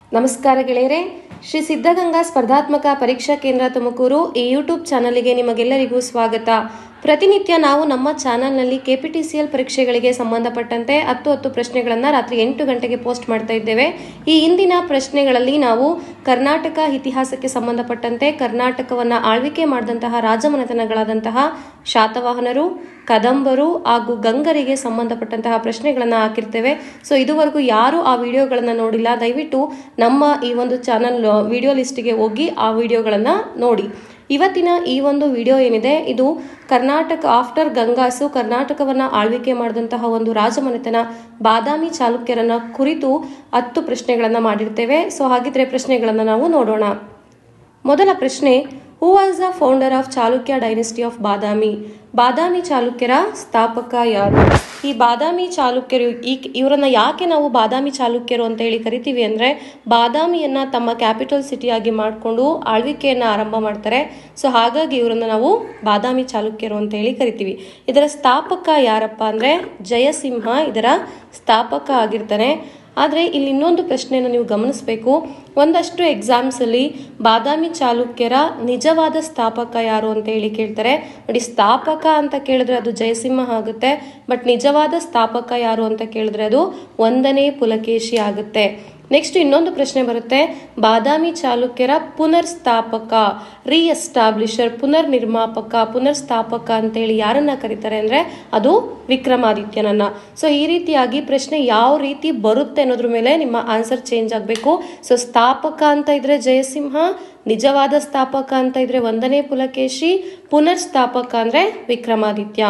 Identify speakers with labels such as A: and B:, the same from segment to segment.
A: ನಮಸ್ಕಾರ ಗೆಳೆಯರೆ ಶ್ರೀ ಸಿದ್ಧಗಂಗಾ ಸ್ಪರ್ಧಾತ್ಮಕ ಪರೀಕ್ಷಾ ಕೇಂದ್ರ ತುಮಕೂರು ಈ ಯೂಟ್ಯೂಬ್ ಚಾನಲ್ಗೆ ನಿಮಗೆಲ್ಲರಿಗೂ ಸ್ವಾಗತ ಪ್ರತಿನಿತ್ಯ ನಾವು ನಮ್ಮ ಚಾನಲ್ನಲ್ಲಿ ಕೆಪಿಟಿಸಿಎಲ್ ಪರೀಕ್ಷೆಗಳಿಗೆ ಸಂಬಂಧಪಟ್ಟಂತೆ ಹತ್ತು ಹತ್ತು ಪ್ರಶ್ನೆಗಳನ್ನು ರಾತ್ರಿ ಎಂಟು ಗಂಟೆಗೆ ಪೋಸ್ಟ್ ಮಾಡ್ತಾ ಇದ್ದೇವೆ ಈ ಇಂದಿನ ಪ್ರಶ್ನೆಗಳಲ್ಲಿ ನಾವು ಕರ್ನಾಟಕ ಇತಿಹಾಸಕ್ಕೆ ಸಂಬಂಧಪಟ್ಟಂತೆ ಕರ್ನಾಟಕವನ್ನು ಆಳ್ವಿಕೆ ಮಾಡಿದಂತಹ ರಾಜಮನೆತನಗಳಾದಂತಹ ಶಾತವಾಹನರು ಕದಂಬರು ಹಾಗೂ ಗಂಗರಿಗೆ ಸಂಬಂಧಪಟ್ಟಂತಹ ಪ್ರಶ್ನೆಗಳನ್ನು ಹಾಕಿರ್ತೇವೆ ಸೊ ಇದುವರೆಗೂ ಯಾರು ಆ ವಿಡಿಯೋಗಳನ್ನು ನೋಡಿಲ್ಲ ದಯವಿಟ್ಟು ನಮ್ಮ ಈ ಒಂದು ಚಾನಲ್ ವಿಡಿಯೋ ಲಿಸ್ಟಿಗೆ ಹೋಗಿ ಆ ವಿಡಿಯೋಗಳನ್ನು ನೋಡಿ ಇವತ್ತಿನ ಈ ಒಂದು ವಿಡಿಯೋ ಏನಿದೆ ಇದು ಕರ್ನಾಟಕ ಆಫ್ಟರ್ ಗಂಗಾಸು ಕರ್ನಾಟಕವನ್ನ ಆಳ್ವಿಕೆ ಮಾಡಿದಂತಹ ಒಂದು ರಾಜಮನೆತನ ಬಾದಾಮಿ ಚಾಲುಕ್ಯರನ್ನ ಕುರಿತು ಹತ್ತು ಪ್ರಶ್ನೆಗಳನ್ನು ಮಾಡಿರ್ತೇವೆ ಸೊ ಹಾಗಿದ್ರೆ ಪ್ರಶ್ನೆಗಳನ್ನು ನಾವು ನೋಡೋಣ ಮೊದಲ ಪ್ರಶ್ನೆ who was the founder of Chalukya dynasty of Badami Badami ಚಾಲುಕ್ಯರ ಸ್ಥಾಪಕ ಯಾರು ಈ ಬಾದಾಮಿ ಚಾಲುಕ್ಯರು ಈ ಇವರನ್ನ ಯಾಕೆ ನಾವು ಬಾದಾಮಿ ಚಾಲುಕ್ಯರು ಅಂತ ಹೇಳಿ ಕರಿತೀವಿ ಅಂದ್ರೆ ಬಾದಾಮಿಯನ್ನ ತಮ್ಮ ಕ್ಯಾಪಿಟಲ್ ಸಿಟಿಯಾಗಿ ಮಾಡಿಕೊಂಡು ಆಳ್ವಿಕೆಯನ್ನ ಆರಂಭ ಮಾಡ್ತಾರೆ ಸೊ ಹಾಗಾಗಿ ಇವರನ್ನ ನಾವು ಬಾದಾಮಿ ಚಾಲುಕ್ಯರು ಅಂತ ಹೇಳಿ ಕರಿತೀವಿ ಇದರ ಸ್ಥಾಪಕ ಯಾರಪ್ಪ ಅಂದ್ರೆ ಜಯಸಿಂಹ ಇದರ ಸ್ಥಾಪಕ ಆಗಿರ್ತಾನೆ ಆದರೆ ಇಲ್ಲಿ ಇನ್ನೊಂದು ಪ್ರಶ್ನೆಯನ್ನು ನೀವು ಗಮನಿಸಬೇಕು ಒಂದಷ್ಟು ಎಕ್ಸಾಮ್ಸಲ್ಲಿ ಬಾದಾಮಿ ಚಾಲುಕ್ಯರ ನಿಜವಾದ ಸ್ಥಾಪಕ ಯಾರು ಅಂತ ಹೇಳಿ ಕೇಳ್ತಾರೆ ನೋಡಿ ಸ್ಥಾಪಕ ಅಂತ ಕೇಳಿದ್ರೆ ಅದು ಜಯಸಿಂಹ ಆಗುತ್ತೆ ಬಟ್ ನಿಜವಾದ ಸ್ಥಾಪಕ ಯಾರು ಅಂತ ಕೇಳಿದ್ರೆ ಅದು ಒಂದನೇ ಪುಲಕೇಶಿ ಆಗುತ್ತೆ ನೆಕ್ಸ್ಟ್ ಇನ್ನೊಂದು ಪ್ರಶ್ನೆ ಬರುತ್ತೆ ಬಾದಾಮಿ ಚಾಲುಕ್ಯರ ಪುನರ್ ಸ್ಥಾಪಕ ರೀ ಎಸ್ಟಾಬ್ಲಿಷರ್ ಪುನರ್ ನಿರ್ಮಾಪಕ ಪುನರ್ ಸ್ಥಾಪಕ ಅಂತೇಳಿ ಯಾರನ್ನ ಕರೀತಾರೆ ಅಂದ್ರೆ ಅದು ವಿಕ್ರಮಾದಿತ್ಯನನ್ನ ಸೊ ಈ ರೀತಿಯಾಗಿ ಪ್ರಶ್ನೆ ಯಾವ ರೀತಿ ಬರುತ್ತೆ ಅನ್ನೋದ್ರ ಮೇಲೆ ನಿಮ್ಮ ಆನ್ಸರ್ ಚೇಂಜ್ ಆಗಬೇಕು ಸೊ ಸ್ಥಾಪಕ ಅಂತ ಇದ್ರೆ ಜಯಸಿಂಹ ನಿಜವಾದ ಸ್ಥಾಪಕ ಅಂತ ಇದ್ರೆ ಒಂದನೇ ಪುಲಕೇಶಿ ಪುನರ್ ಸ್ಥಾಪಕ ಅಂದ್ರೆ ವಿಕ್ರಮಾದಿತ್ಯ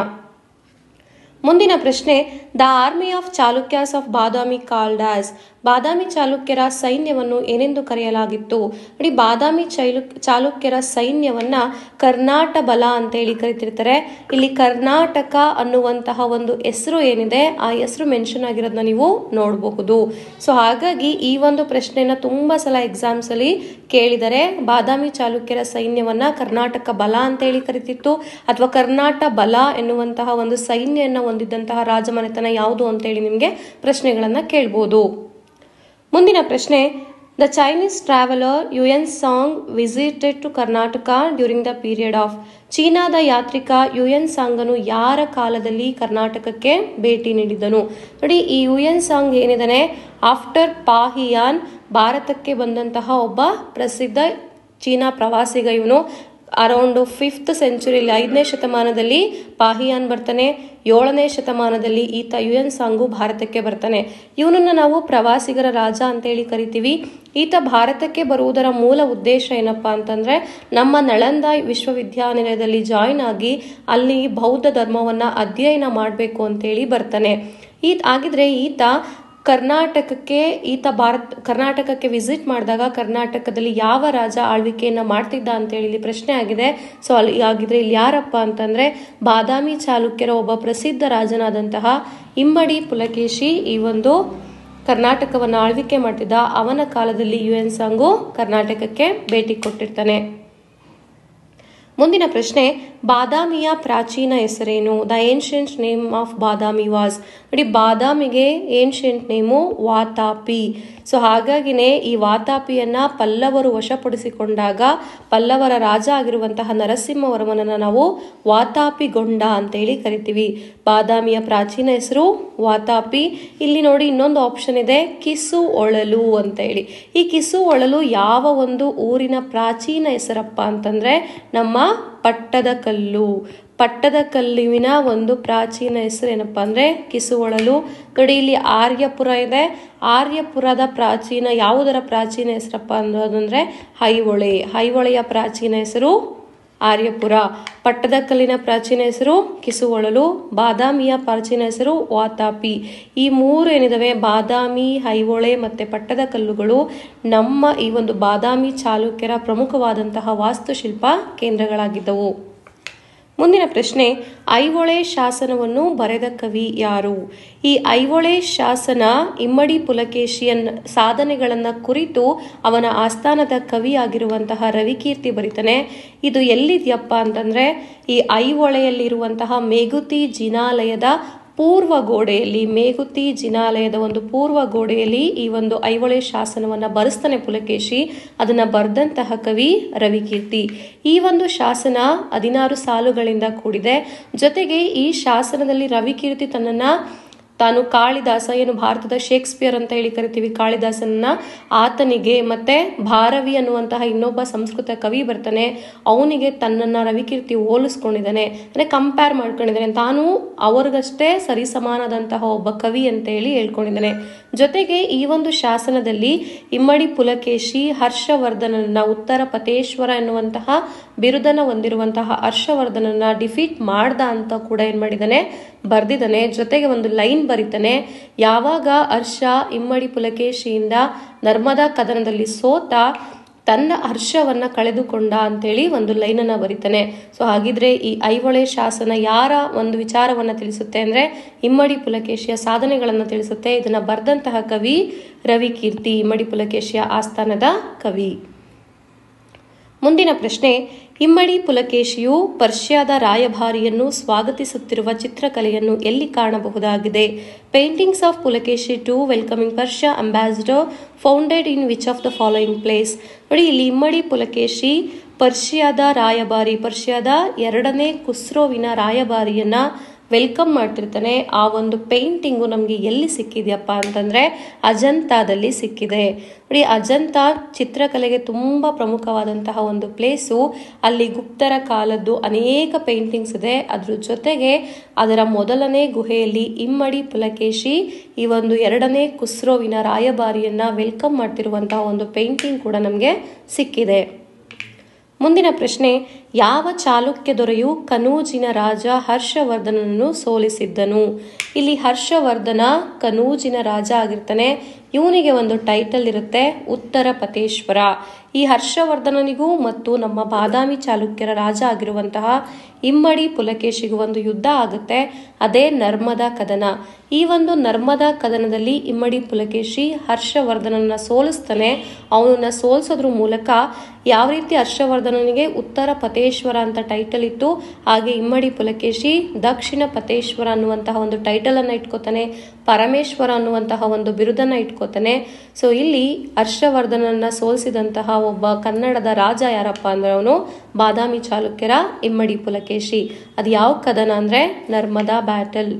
A: ಮುಂದಿನ ಪ್ರಶ್ನೆ the army of Chalukyas of Badami called as Badami ಚಾಲುಕ್ಯರ ಸೈನ್ಯವನ್ನು ಏನೆಂದು ಕರೆಯಲಾಗಿತ್ತು ನೋಡಿ ಬಾದಾಮಿ ಚೈಲು ಚಾಲುಕ್ಯರ ಸೈನ್ಯವನ್ನ ಕರ್ನಾಟ ಬಲ ಅಂತ ಹೇಳಿ ಕರಿತಿರ್ತಾರೆ ಇಲ್ಲಿ ಕರ್ನಾಟಕ ಅನ್ನುವಂತಹ ಒಂದು ಹೆಸರು ಏನಿದೆ ಆ ಹೆಸರು ಮೆನ್ಷನ್ ಆಗಿರೋದನ್ನ ನೀವು ನೋಡಬಹುದು ಸೊ ಹಾಗಾಗಿ ಈ ಒಂದು ಪ್ರಶ್ನೆನ ತುಂಬಾ ಸಲ ಎಕ್ಸಾಮ್ಸ್ ಅಲ್ಲಿ ಕೇಳಿದರೆ ಬಾದಾಮಿ ಚಾಲುಕ್ಯರ ಸೈನ್ಯವನ್ನ ಕರ್ನಾಟಕ ಬಲ ಅಂತ ಹೇಳಿ ಕರಿತಿತ್ತು ಅಥವಾ ಕರ್ನಾಟ ಬಲ ಎನ್ನುವಂತಹ ಒಂದು ಸೈನ್ಯನ ಹೊಂದಿದ್ದಂತಹ ರಾಜಮನೆತನ ಯಾವುದು ಅಂತ ಹೇಳಿ ನಿಮಗೆ ಪ್ರಶ್ನೆಗಳನ್ನ ಕೇಳ್ಬೋದು ಮುಂದಿನ ಪ್ರಶ್ನೆ the Chinese traveller Hiuen Tsang visited to Karnataka during the period of ಚೀನಾದ ಯಾತ್ರಿಕ ಯು ಎನ್ ಸಾಂಗನು ಯಾರ ಕಾಲದಲ್ಲಿ ಕರ್ನಾಟಕಕ್ಕೆ ಭೇಟಿ ನೀಡಿದನು ನೋಡಿ ಈ ಯು ಎನ್ ಸಾಂಗ್ ಏನಿದಾನೆ ಆಫ್ಟರ್ ಪಾಹಿಯಾನ್ ಭಾರತಕ್ಕೆ ಬಂದಂತಹ ಒಬ್ಬ ಪ್ರಸಿದ್ಧ ಚೀನಾ ಪ್ರವಾಸಿಗ ಇವನು ಅರೌಂಡ್ ಫಿಫ್ತ್ ಸೆಂಚುರಿಯಲ್ಲಿ ಐದನೇ ಶತಮಾನದಲ್ಲಿ ಪಾಹಿಯಾನ್ ಬರ್ತಾನೆ ಏಳನೇ ಶತಮಾನದಲ್ಲಿ ಈತ ಯು ಎನ್ ಸಾಂಗು ಭಾರತಕ್ಕೆ ಬರ್ತಾನೆ ಇವನನ್ನ ನಾವು ಪ್ರವಾಸಿಗರ ರಾಜ ಅಂತೇಳಿ ಕರಿತೀವಿ ಈತ ಭಾರತಕ್ಕೆ ಬರುವುದರ ಮೂಲ ಉದ್ದೇಶ ಏನಪ್ಪಾ ಅಂತಂದ್ರೆ ನಮ್ಮ ನಳಂದ ವಿಶ್ವವಿದ್ಯಾನಿಲಯದಲ್ಲಿ ಜಾಯಿನ್ ಆಗಿ ಅಲ್ಲಿ ಬೌದ್ಧ ಧರ್ಮವನ್ನ ಅಧ್ಯಯನ ಮಾಡಬೇಕು ಅಂತೇಳಿ ಬರ್ತಾನೆ ಈತ ಆಗಿದ್ರೆ ಈತ ಕರ್ನಾಟಕಕ್ಕೆ ಈತ ಭಾರತ್ ಕರ್ನಾಟಕಕ್ಕೆ ವಿಸಿಟ್ ಮಾಡಿದಾಗ ಕರ್ನಾಟಕದಲ್ಲಿ ಯಾವ ರಾಜ ಆಳ್ವಿಕೆಯನ್ನ ಮಾಡ್ತಿದ್ದ ಅಂತೇಳಿ ಇಲ್ಲಿ ಪ್ರಶ್ನೆ ಆಗಿದೆ ಸೊ ಅಲ್ಲಿ ಆಗಿದ್ರೆ ಇಲ್ಲಿ ಯಾರಪ್ಪ ಅಂತಂದ್ರೆ ಬಾದಾಮಿ ಚಾಲುಕ್ಯರ ಒಬ್ಬ ಪ್ರಸಿದ್ಧ ರಾಜನಾದಂತಹ ಇಮ್ಮಡಿ ಪುಲಕೇಶಿ ಈ ಒಂದು ಕರ್ನಾಟಕವನ್ನು ಆಳ್ವಿಕೆ ಮಾಡ್ತಿದ್ದ ಅವನ ಕಾಲದಲ್ಲಿ ಯು ಎನ್ ಸಾಂಗು ಕರ್ನಾಟಕಕ್ಕೆ ಭೇಟಿ ಕೊಟ್ಟಿರ್ತಾನೆ ಮುಂದಿನ ಪ್ರಶ್ನೆ ಬಾದಾಮಿಯ ಪ್ರಾಚೀನ ಹೆಸರೇನು the ancient name of Badami was ನೋಡಿ ಬಾದಾಮಿಗೆ ಏನ್ಷಿಯಂಟ್ ನೇಮು ವಾತಾಪಿ ಸೊ ಹಾಗಾಗಿನೇ ಈ ವಾತಾಪಿಯನ್ನ ಪಲ್ಲವರು ವಶಪಡಿಸಿಕೊಂಡಾಗ ಪಲ್ಲವರ ರಾಜ ಆಗಿರುವಂತಹ ನರಸಿಂಹವರ್ಮನನ್ನ ನಾವು ವಾತಾಪಿಗೊಂಡ ಅಂತೇಳಿ ಕರಿತೀವಿ ಬಾದಾಮಿಯ ಪ್ರಾಚೀನ ಹೆಸರು ವಾತಾಪಿ ಇಲ್ಲಿ ನೋಡಿ ಇನ್ನೊಂದು ಆಪ್ಷನ್ ಇದೆ ಕಿಸು ಒಳಲು ಅಂತ ಹೇಳಿ ಈ ಕಿಸು ಒಳಲು ಯಾವ ಒಂದು ಊರಿನ ಪ್ರಾಚೀನ ಹೆಸರಪ್ಪ ಅಂತಂದ್ರೆ ನಮ್ಮ ಪಟ್ಟದ ಕಲ್ಲು ಪಟ್ಟದ ಕಲ್ಲುವಿನ ಒಂದು ಪ್ರಾಚೀನ ಹೆಸರು ಏನಪ್ಪಾ ಅಂದ್ರೆ ಕಿಸುವಳಲು ನೋಡಿ ಇಲ್ಲಿ ಆರ್ಯಪುರ ಇದೆ ಆರ್ಯಪುರದ ಪ್ರಾಚೀನ ಯಾವುದರ ಪ್ರಾಚೀನ ಹೆಸರಪ್ಪ ಅನ್ನೋದಂದ್ರೆ ಹೈಹೊಳೆ ಹೈಹೊಳೆಯ ಪ್ರಾಚೀನ ಹೆಸರು ಆರ್ಯಪುರ ಪಟ್ಟದಕಲ್ಲಿನ ಪ್ರಾಚೀನ ಹೆಸರು ಕಿಸುವಳಲು ಬಾದಾಮಿಯ ಪ್ರಾಚೀನ ಹೆಸರು ವಾತಾಪಿ ಈ ಮೂರು ಏನಿದಾವೆ ಬಾದಾಮಿ ಹೈಹೊಳೆ ಮತ್ತೆ ಪಟ್ಟದಕಲ್ಲುಗಳು ನಮ್ಮ ಈ ಒಂದು ಬಾದಾಮಿ ಚಾಲುಕ್ಯರ ಪ್ರಮುಖವಾದಂತಹ ವಾಸ್ತುಶಿಲ್ಪ ಕೇಂದ್ರಗಳಾಗಿದ್ದವು ಮುಂದಿನ ಪ್ರಶ್ನೆ ಐಹೊಳೆ ಶಾಸನವನ್ನು ಬರೆದ ಕವಿ ಯಾರು ಈ ಐಹೊಳೆ ಶಾಸನ ಇಮ್ಮಡಿ ಪುಲಕೇಶಿಯನ್ ಸಾಧನೆಗಳನ್ನ ಕುರಿತು ಅವನ ಆಸ್ಥಾನದ ಕವಿ ಆಗಿರುವಂತಹ ರವಿಕೀರ್ತಿ ಬರೀತಾನೆ ಇದು ಎಲ್ಲಿದೆಯಪ್ಪ ಅಂತಂದ್ರೆ ಈ ಐಹೊಳೆಯಲ್ಲಿರುವಂತಹ ಮೇಗುತಿ ಜಿನಾಲಯದ ಪೂರ್ವ ಗೋಡೆಯಲ್ಲಿ ಮೇಗುತಿ ಜಿನಾಲಯದ ಒಂದು ಪೂರ್ವ ಗೋಡೆಯಲ್ಲಿ ಈ ಒಂದು ಐಹೊಳೆ ಶಾಸನವನ್ನ ಬರೆಸ್ತಾನೆ ಪುಲಕೇಶಿ ಅದನ್ನ ಬರೆದಂತಹ ಕವಿ ರವಿಕೀರ್ತಿ ಈ ಒಂದು ಶಾಸನ ಹದಿನಾರು ಸಾಲುಗಳಿಂದ ಕೂಡಿದೆ ಜೊತೆಗೆ ಈ ಶಾಸನದಲ್ಲಿ ರವಿಕೀರ್ತಿ ತನ್ನನ್ನ ತಾನು ಕಾಳಿದಾಸ ಏನು ಭಾರತದ ಶೇಕ್ಸ್ಪಿಯರ್ ಅಂತ ಹೇಳಿ ಕರಿತೀವಿ ಕಾಳಿದಾಸನ ಆತನಿಗೆ ಮತ್ತೆ ಭಾರವಿ ಅನ್ನುವಂತಹ ಇನ್ನೊಬ್ಬ ಸಂಸ್ಕೃತ ಕವಿ ಬರ್ತಾನೆ ಅವನಿಗೆ ತನ್ನನ್ನ ರವಿಕೀರ್ತಿ ಹೋಲಿಸ್ಕೊಂಡಿದ್ದಾನೆ ಅಂದ್ರೆ ಕಂಪೇರ್ ಮಾಡ್ಕೊಂಡಿದ್ದಾನೆ ತಾನು ಅವ್ರಿಗಷ್ಟೇ ಸರಿಸಮಾನದಂತಹ ಒಬ್ಬ ಕವಿ ಅಂತ ಹೇಳಿ ಹೇಳ್ಕೊಂಡಿದ್ದಾನೆ ಜೊತೆಗೆ ಈ ಒಂದು ಶಾಸನದಲ್ಲಿ ಇಮ್ಮಡಿ ಪುಲಕೇಶಿ ಹರ್ಷವರ್ಧನನ ಉತ್ತರ ಪತೇಶ್ವರ ಎನ್ನುವಂತಹ ಬಿರುದನ ಹೊಂದಿರುವಂತಹ ಹರ್ಷವರ್ಧನನ ಡಿಫೀಟ್ ಮಾಡ್ದ ಅಂತ ಕೂಡ ಏನ್ ಮಾಡಿದ್ದಾನೆ ಬರ್ದಿದ್ದಾನೆ ಜೊತೆಗೆ ಒಂದು ಲೈನ್ ಬರೀತಾನೆ ಯಾವಾಗ ಹರ್ಷ ಇಮ್ಮಡಿ ಪುಲಕೇಶಿಯಿಂದ ನರ್ಮದಾ ಕದನದಲ್ಲಿ ಸೋತ ತನ್ನ ಹರ್ಷವನ್ನ ಕಳೆದುಕೊಂಡ ಅಂತೇಳಿ ಒಂದು ಲೈನನ್ನ ಬರೀತಾನೆ ಸೊ ಹಾಗಿದ್ರೆ ಈ ಐಹೊಳೆ ಶಾಸನ ಯಾರ ಒಂದು ವಿಚಾರವನ್ನ ತಿಳಿಸುತ್ತೆ ಅಂದ್ರೆ ಇಮ್ಮಡಿ ಪುಲಕೇಶಿಯ ಸಾಧನೆಗಳನ್ನ ತಿಳಿಸುತ್ತೆ ಇದನ್ನ ಬರೆದಂತಹ ಕವಿ ರವಿಕೀರ್ತಿ ಇಮ್ಮಡಿ ಪುಲಕೇಶಿಯ ಆಸ್ಥಾನದ ಕವಿ ಮುಂದಿನ ಪ್ರಶ್ನೆ ಇಮ್ಮಡಿ ಪುಲಕೇಶಿಯು ಪರ್ಷಿಯಾದ ರಾಯಭಾರಿಯನ್ನು ಸ್ವಾಗತಿಸುತ್ತಿರುವ ಚಿತ್ರಕಲೆಯನ್ನು ಎಲ್ಲಿ ಕಾಣಬಹುದಾಗಿದೆ paintings of Pulakeshi two welcoming Persia ambassador founded in which of the following place ನೋಡಿ ಇಲ್ಲಿ ಇಮ್ಮಡಿ ಪುಲಕೇಶಿ ಪರ್ಷಿಯಾದ ರಾಯಭಾರಿ ಪರ್ಷಿಯಾದ ಎರಡನೇ ಕುಸ್ರೋವಿನ ರಾಯಭಾರಿಯನ್ನ ವೆಲ್ಕಮ್ ಮಾಡ್ತಿರ್ತಾನೆ ಆ ಒಂದು ಪೇಂಟಿಂಗು ನಮಗೆ ಎಲ್ಲಿ ಸಿಕ್ಕಿದೆಯಪ್ಪ ಅಂತಂದ್ರೆ ಅಜಂತಾದಲ್ಲಿ ಸಿಕ್ಕಿದೆ ನೋಡಿ ಅಜಂತ ಚಿತ್ರಕಲೆಗೆ ತುಂಬ ಪ್ರಮುಖವಾದಂತಹ ಒಂದು ಪ್ಲೇಸು ಅಲ್ಲಿ ಗುಪ್ತರ ಕಾಲದ್ದು ಅನೇಕ ಪೇಂಟಿಂಗ್ಸ್ ಇದೆ ಅದ್ರ ಜೊತೆಗೆ ಅದರ ಮೊದಲನೇ ಗುಹೆಯಲ್ಲಿ ಇಮ್ಮಡಿ ಪುಲಕೇಶಿ ಈ ಒಂದು ಎರಡನೇ ಕುಸ್ರೋವಿನ ರಾಯಭಾರಿಯನ್ನ ವೆಲ್ಕಮ್ ಮಾಡ್ತಿರುವಂತಹ ಒಂದು ಪೇಂಟಿಂಗ್ ಕೂಡ ನಮಗೆ ಸಿಕ್ಕಿದೆ ಮುಂದಿನ ಪ್ರಶ್ನೆ ಯಾವ ಚಾಲುಕ್ಯ ದೊರೆಯು ಕನೂಜಿನ ರಾಜ ಹರ್ಷವರ್ಧನನನ್ನು ಸೋಲಿಸಿದ್ದನು ಇಲ್ಲಿ ಹರ್ಷವರ್ಧನ ಕನೂಜಿನ ರಾಜ ಆಗಿರ್ತಾನೆ ಇವನಿಗೆ ಒಂದು ಟೈಟಲ್ ಇರುತ್ತೆ ಉತ್ತರ ಪತೇಶ್ವರ ಈ ಹರ್ಷವರ್ಧನನಿಗೂ ಮತ್ತು ನಮ್ಮ ಬಾದಾಮಿ ಚಾಲುಕ್ಯರ ರಾಜ ಆಗಿರುವಂತಹ ಇಮ್ಮಡಿ ಪುಲಕೇಶಿಗೂ ಒಂದು ಯುದ್ಧ ಆಗುತ್ತೆ ಅದೇ ನರ್ಮದಾ ಕದನ ಈ ಒಂದು ನರ್ಮದಾ ಕದನದಲ್ಲಿ ಇಮ್ಮಡಿ ಪುಲಕೇಶಿ ಹರ್ಷವರ್ಧನನ್ನ ಸೋಲಿಸ್ತಾನೆ ಅವನನ್ನ ಸೋಲಿಸೋದ್ರ ಮೂಲಕ ಯಾವ ರೀತಿ ಹರ್ಷವರ್ಧನನಿಗೆ ಉತ್ತರ ಪತೇಶ್ವರ ಅಂತ ಟೈಟಲ್ ಇತ್ತು ಹಾಗೆ ಇಮ್ಮಡಿ ಪುಲಕೇಶಿ ದಕ್ಷಿಣ ಪತೇಶ್ವರ ಅನ್ನುವಂತಹ ಒಂದು ಟೈಟಲ್ ಅನ್ನ ಇಟ್ಕೋತಾನೆ ಪರಮೇಶ್ವರ ಅನ್ನುವಂತಹ ಒಂದು ಬಿರುದನ್ನ ಇಟ್ಕೋತಾನೆ ಸೊ ಇಲ್ಲಿ ಹರ್ಷವರ್ಧನನ್ನ ಸೋಲಿಸಿದಂತಹ ಒಬ್ಬ ಕನ್ನಡದ ರಾಜ ಯಾರಪ್ಪ ಅಂದ್ರೆ ಅವನು ಬಾದಾಮಿ ಚಾಲುಕ್ಯರ ಇಮ್ಮಡಿ ಪುಲಕೇಶಿ ಅದು ಯಾವ ಕದನ ಅಂದ್ರೆ ನರ್ಮದಾ ಬ್ಯಾಟಲ್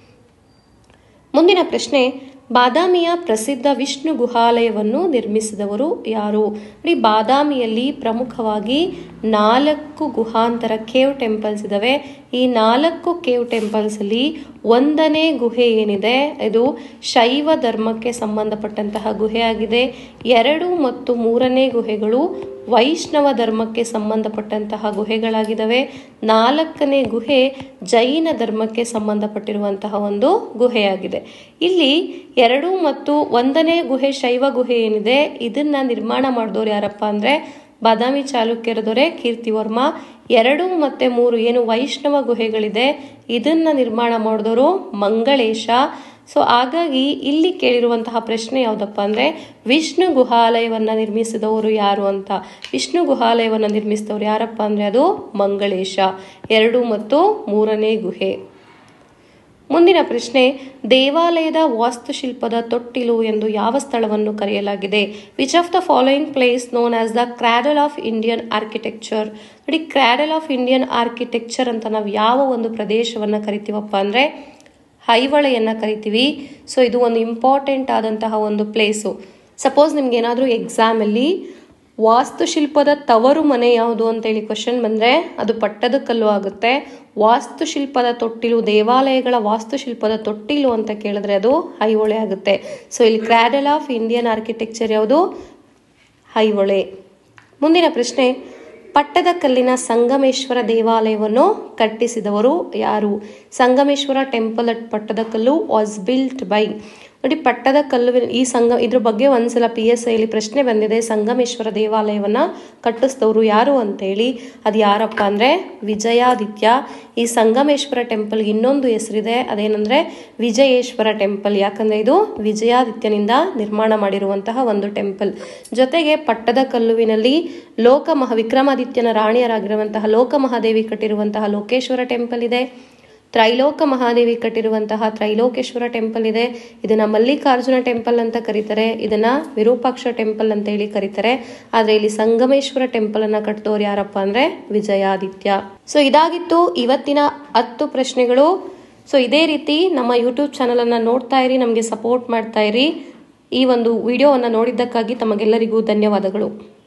A: ಮುಂದಿನ ಪ್ರಶ್ನೆ ಬಾದಾಮಿಯ ಪ್ರಸಿದ್ಧ ವಿಷ್ಣು ಗುಹಾಲಯವನ್ನು ನಿರ್ಮಿಸಿದವರು ಯಾರು ನೋಡಿ ಬಾದಾಮಿಯಲ್ಲಿ ಪ್ರಮುಖವಾಗಿ ನಾಲ್ಕು ಗುಹಾಂತರ ಕೇವ್ ಟೆಂಪಲ್ಸ್ ಇದಾವೆ ಈ ನಾಲ್ಕು ಕೇವ್ ಟೆಂಪಲ್ಸ್ ಅಲ್ಲಿ ಒಂದನೇ ಗುಹೆ ಏನಿದೆ ಇದು ಶೈವ ಧರ್ಮಕ್ಕೆ ಸಂಬಂಧಪಟ್ಟಂತಹ ಗುಹೆಯಾಗಿದೆ ಎರಡು ಮತ್ತು ಮೂರನೇ ಗುಹೆಗಳು ವೈಷ್ಣವ ಧರ್ಮಕ್ಕೆ ಸಂಬಂಧಪಟ್ಟಂತಹ ಗುಹೆಗಳಾಗಿದ್ದಾವೆ ನಾಲ್ಕನೇ ಗುಹೆ ಜೈನ ಧರ್ಮಕ್ಕೆ ಸಂಬಂಧಪಟ್ಟಿರುವಂತಹ ಒಂದು ಗುಹೆಯಾಗಿದೆ ಇಲ್ಲಿ ಎರಡು ಮತ್ತು ಒಂದನೇ ಗುಹೆ ಶೈವ ಗುಹೆ ಏನಿದೆ ಇದನ್ನ ನಿರ್ಮಾಣ ಮಾಡಿದವರು ಯಾರಪ್ಪ ಅಂದ್ರೆ ಬಾದಾಮಿ ಚಾಲುಕ್ಯರ ದೊರೆ ಕೀರ್ತಿವರ್ಮ ಎರಡು ಮತ್ತೆ ಮೂರು ಏನು ವೈಷ್ಣವ ಗುಹೆಗಳಿದೆ ಇದನ್ನ ನಿರ್ಮಾಣ ಮಾಡಿದವರು ಮಂಗಳೇಶ ಸೊ ಹಾಗಾಗಿ ಇಲ್ಲಿ ಕೇಳಿರುವಂತಹ ಪ್ರಶ್ನೆ ಯಾವುದಪ್ಪ ಅಂದ್ರೆ ವಿಷ್ಣು ಗುಹಾಲಯವನ್ನ ನಿರ್ಮಿಸಿದವರು ಯಾರು ಅಂತ ವಿಷ್ಣು ಗುಹಾಲಯವನ್ನ ನಿರ್ಮಿಸಿದವರು ಯಾರಪ್ಪ ಅಂದ್ರೆ ಅದು ಮಂಗಳೇಶ ಎರಡು ಮತ್ತು ಮೂರನೇ ಗುಹೆ ಮುಂದಿನ ಪ್ರಶ್ನೆ ದೇವಾಲಯದ ವಾಸ್ತುಶಿಲ್ಪದ ತೊಟ್ಟಿಲು ಎಂದು ಯಾವ ಸ್ಥಳವನ್ನು ಕರೆಯಲಾಗಿದೆ which of the following place known as the cradle of Indian architecture ನೋಡಿ ಕ್ರಾಡಲ್ ಆಫ್ ಇಂಡಿಯನ್ ಆರ್ಕಿಟೆಕ್ಚರ್ ಅಂತ ನಾವು ಯಾವ ಒಂದು ಪ್ರದೇಶವನ್ನ ಕರಿತೀವಪ್ಪ ಅಂದ್ರೆ ಐಹೊಳೆಯನ್ನ ಕರಿತೀವಿ ಸೊ ಇದು ಒಂದು ಇಂಪಾರ್ಟೆಂಟ್ ಆದಂತಹ ಒಂದು ಪ್ಲೇಸು ಸಪೋಸ್ ನಿಮ್ಗೆ ಏನಾದರೂ ಎಕ್ಸಾಮಲ್ಲಿ ವಾಸ್ತುಶಿಲ್ಪದ ತವರು ಮನೆ ಯಾವುದು ಅಂತೇಳಿ ಕ್ವಶನ್ ಬಂದರೆ ಅದು ಪಟ್ಟದಕಲ್ಲು ಆಗುತ್ತೆ ವಾಸ್ತುಶಿಲ್ಪದ ತೊಟ್ಟಿಲು ದೇವಾಲಯಗಳ ವಾಸ್ತುಶಿಲ್ಪದ ತೊಟ್ಟಿಲು ಅಂತ ಕೇಳಿದ್ರೆ ಅದು ಐಹೊಳೆ ಆಗುತ್ತೆ ಸೊ ಇಲ್ಲಿ ಕ್ರಾಡಲ್ ಆಫ್ ಇಂಡಿಯನ್ ಆರ್ಕಿಟೆಕ್ಚರ್ ಯಾವುದು ಐಹೊಳೆ ಮುಂದಿನ ಪ್ರಶ್ನೆ ಪಟ್ಟದಕಲ್ಲಿನ ಸಂಗಮೇಶ್ವರ ದೇವಾಲಯವನ್ನು ಕಟ್ಟಿಸಿದವರು ಯಾರು Sangameshwara temple at Pattadakallu was built by ನೋಡಿ ಪಟ್ಟದ ಕಲ್ಲು ಈ ಸಂಗ ಇದ್ರ ಬಗ್ಗೆ ಒಂದ್ಸಲ ಪಿ ಎಸ್ ಐಲಿ ಪ್ರಶ್ನೆ ಬಂದಿದೆ ಸಂಗಮೇಶ್ವರ ದೇವಾಲಯವನ್ನ ಕಟ್ಟಿಸಿದವರು ಯಾರು ಅಂತೇಳಿ ಅದು ಯಾರಪ್ಪ ಅಂದ್ರೆ ವಿಜಯಾದಿತ್ಯ ಈ ಸಂಗಮೇಶ್ವರ ಟೆಂಪಲ್ ಇನ್ನೊಂದು ಹೆಸರಿದೆ ಅದೇನಂದ್ರೆ ವಿಜಯೇಶ್ವರ ಟೆಂಪಲ್ ಯಾಕಂದ್ರೆ ಇದು ವಿಜಯಾದಿತ್ಯನಿಂದ ನಿರ್ಮಾಣ ಮಾಡಿರುವಂತಹ ಒಂದು ಟೆಂಪಲ್ ಜೊತೆಗೆ ಪಟ್ಟದ ಕಲ್ಲುವಿನಲ್ಲಿ ಲೋಕಮಹ ವಿಕ್ರಮಾದಿತ್ಯನ ರಾಣಿಯರಾಗಿರುವಂತಹ ಲೋಕಮಹಾದೇವಿ ಕಟ್ಟಿರುವಂತಹ ಲೋಕೇಶ್ವರ ಟೆಂಪಲ್ ಇದೆ ತ್ರೈಲೋಕ ಮಹಾದೇವಿ ಕಟ್ಟಿರುವಂತಹ ತ್ರೈಲೋಕೇಶ್ವರ ಟೆಂಪಲ್ ಇದೆ ಇದನ್ನ ಮಲ್ಲಿಕಾರ್ಜುನ ಟೆಂಪಲ್ ಅಂತ ಕರೀತಾರೆ ಇದನ್ನ ವಿರೂಪಾಕ್ಷ ಟೆಂಪಲ್ ಅಂತ ಹೇಳಿ ಕರೀತಾರೆ ಆದ್ರೆ ಇಲ್ಲಿ ಸಂಗಮೇಶ್ವರ ಟೆಂಪಲ್ ಅನ್ನ ಕಟ್ಟಿದವ್ರು ಯಾರಪ್ಪ ಅಂದ್ರೆ ವಿಜಯಾದಿತ್ಯ ಸೊ ಇದಾಗಿತ್ತು ಇವತ್ತಿನ ಹತ್ತು ಪ್ರಶ್ನೆಗಳು ಸೊ ಇದೇ ರೀತಿ ನಮ್ಮ ಯೂಟ್ಯೂಬ್ ಚಾನಲ್ ಅನ್ನ ನೋಡ್ತಾ ಇರಿ ನಮಗೆ ಸಪೋರ್ಟ್ ಮಾಡ್ತಾ ಇರಿ ಈ ಒಂದು ವಿಡಿಯೋವನ್ನು ನೋಡಿದ್ದಕ್ಕಾಗಿ ತಮಗೆಲ್ಲರಿಗೂ ಧನ್ಯವಾದಗಳು